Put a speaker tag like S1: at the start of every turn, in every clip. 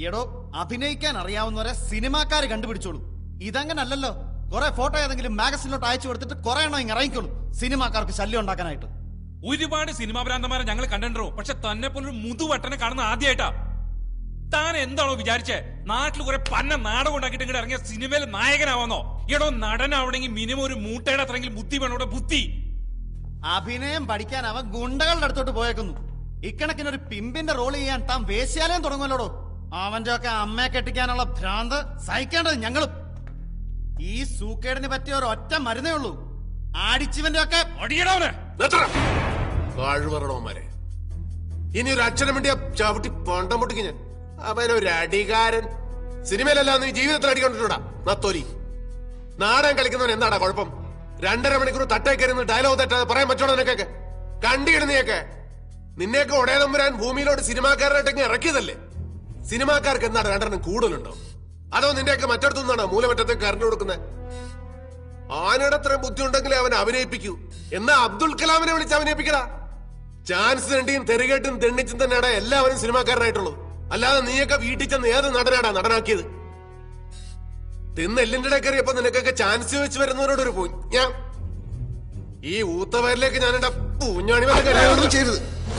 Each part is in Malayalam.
S1: എടോ അഭിനയിക്കാൻ അറിയാവുന്നവരെ സിനിമാക്കാര് കണ്ടുപിടിച്ചോളൂ ഇതങ്ങനല്ലല്ലോ കുറെ ഫോട്ടോ ഏതെങ്കിലും മാഗസിനിലോട്ട് അയച്ചു കൊടുത്തിട്ട് കുറെ എണ്ണം ഇങ്ങ് ഇറങ്ങിക്കോളൂ സിനിമാക്കാർക്ക് ശല്യം ഉണ്ടാക്കാനായിട്ട്
S2: ഒരുപാട് സിനിമാ ഭ്രാന്തന്മാരെ ഞങ്ങൾ കണ്ടിട്ടുണ്ടോ പക്ഷെ തന്നെ പോലൊരു മുതുവട്ടനെ കാണുന്ന ആദ്യമായിട്ടാ താൻ എന്താണോ വിചാരിച്ചേ നാട്ടിൽ കുറെ പന്ന നാടകം ഉണ്ടാക്കിയിട്ട് ഇങ്ങോട്ട് ഇറങ്ങിയ സിനിമയിൽ നായകനാവുന്നോ എടോ നടനാവണമെങ്കിൽ മിനിമം ഒരു മൂട്ടയുടെ അത്രയെങ്കിലും ബുദ്ധി വേണം ഇവിടെ ബുദ്ധി
S1: അഭിനയം പഠിക്കാൻ അവൻ ഗുണ്ടകളുടെ അടുത്തോട്ട് പോയേക്കുന്നു ഇക്കണക്കിന് ഒരു പിമ്പിന്റെ റോൾ ചെയ്യാൻ താൻ വേശ്യാലയം തുടങ്ങുമല്ലോടോ അവന്റെ ഒക്കെ അമ്മയെ കെട്ടിക്കാനുള്ള ഭ്രാന്ത് സഹിക്കേണ്ടത് ഞങ്ങളും ഈ സൂക്കേടിന് പറ്റിയ ഒരു ഒറ്റ മരുന്നേ ഉള്ളൂ ആടിച്ചിവന്റെ ഒക്കെ
S2: അടിയടവനെ
S3: കാഴ്വരണവന്മാരെ ഇനി ഒരു അക്ഷരം വേണ്ടിയ ചവിട്ടി പണ്ടം പൊട്ടിക്ക് ഞാൻ അവനൊരു അടികാരൻ സിനിമയിലല്ല നീ ജീവിതത്തിൽ അടിക്കൊണ്ടിട്ടുണ്ടാ നത്തോലി നാടകം കളിക്കുന്നവൻ എന്താടാ കുഴപ്പം രണ്ടര മണിക്കൂർ തട്ടേ കയറുന്ന ഡയലോഗ് തെറ്റാതെ പറയാൻ പറ്റണോ നിനക്കൊക്കെ കണ്ടിടുന്നയൊക്കെ നിന്നെയൊക്കെ ഒടേതമ്പുരാൻ ഭൂമിയിലോട്ട് സിനിമാക്കാരനായിട്ടൊക്കെ ഇറക്കിയതല്ലേ സിനിമാക്കാർക്ക് എന്താണ് രണ്ടെണ്ണം കൂടുതലുണ്ടോ അതോ നിന്റെയൊക്കെ മറ്റടുത്തുനിന്നാണോ മൂലമറ്റത്തേക്ക് കറണ്ട് കൊടുക്കുന്നത് ആനയുടെ അത്രയും ബുദ്ധി ഉണ്ടെങ്കിലേ അവൻ അഭിനയിപ്പിക്കൂ എന്നാ അബ്ദുൽ കലാമിനെ വിളിച്ച് അഭിനയിപ്പിക്കടാ ചാൻസ് തെണ്ടിയും തെരുകേട്ടും തെണ്ണിച്ചും തന്നെയാടാ എല്ലാവരും സിനിമാക്കാരനായിട്ടുള്ളൂ അല്ലാതെ നീയൊക്കെ വീട്ടിൽ ചെന്ന് ഏത് നടനാടാ നടനാക്കിയത് തിന്ന് എല്ലിന്റെ ഇടയിൽ കയറിയപ്പോ നിനക്കൊക്കെ ചാൻസ് വെച്ച് വരുന്നവരോട് ഒരു പോയി ഞാൻ ഈ ഊത്തവരിലേക്ക് ഞാൻ എന്റെ പൂഞ്ഞാണി വരെ കരയൊന്നും ചെയ്തത്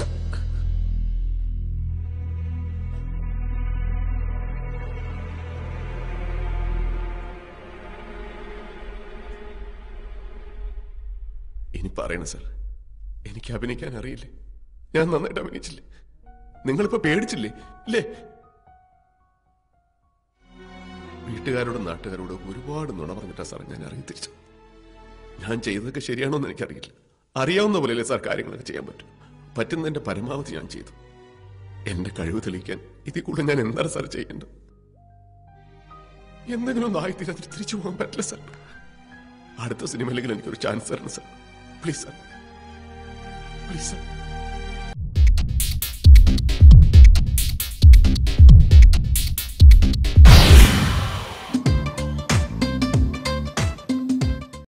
S3: ഇനി പറയണ സാർ എനിക്ക് അഭിനയിക്കാൻ അറിയില്ലേ ഞാൻ നന്നായിട്ട് അഭിനയിച്ചില്ലേ നിങ്ങളിപ്പോ പേടിച്ചില്ലേ ഇല്ലേ വീട്ടുകാരോടും നാട്ടുകാരോടും ഒരുപാട് നുണ പറഞ്ഞിട്ടാ സാർ ഞാൻ അറിയി തിരിച്ചു ഞാൻ ചെയ്തതൊക്കെ ശരിയാണോ എന്ന് എനിക്കറിയില്ല അറിയാവുന്ന പോലെയല്ലേ സാർ കാര്യങ്ങളൊക്കെ ചെയ്യാൻ പറ്റും പറ്റുന്നതിന്റെ പരമാവധി ഞാൻ ചെയ്തു എന്റെ കഴിവ് തെളിയിക്കാൻ ഇതിൽ കൂടുതൽ ഞാൻ എന്താണ് സാർ ചെയ്യേണ്ടത് എന്തെങ്കിലും ഒന്ന് ആയിത്തീരാൻ തിരിച്ചു പോകാൻ പറ്റില്ല സാർ അടുത്ത സിനിമയിലെങ്കിലും എനിക്കൊരു ചാൻസ് തരണം sir please sir please sir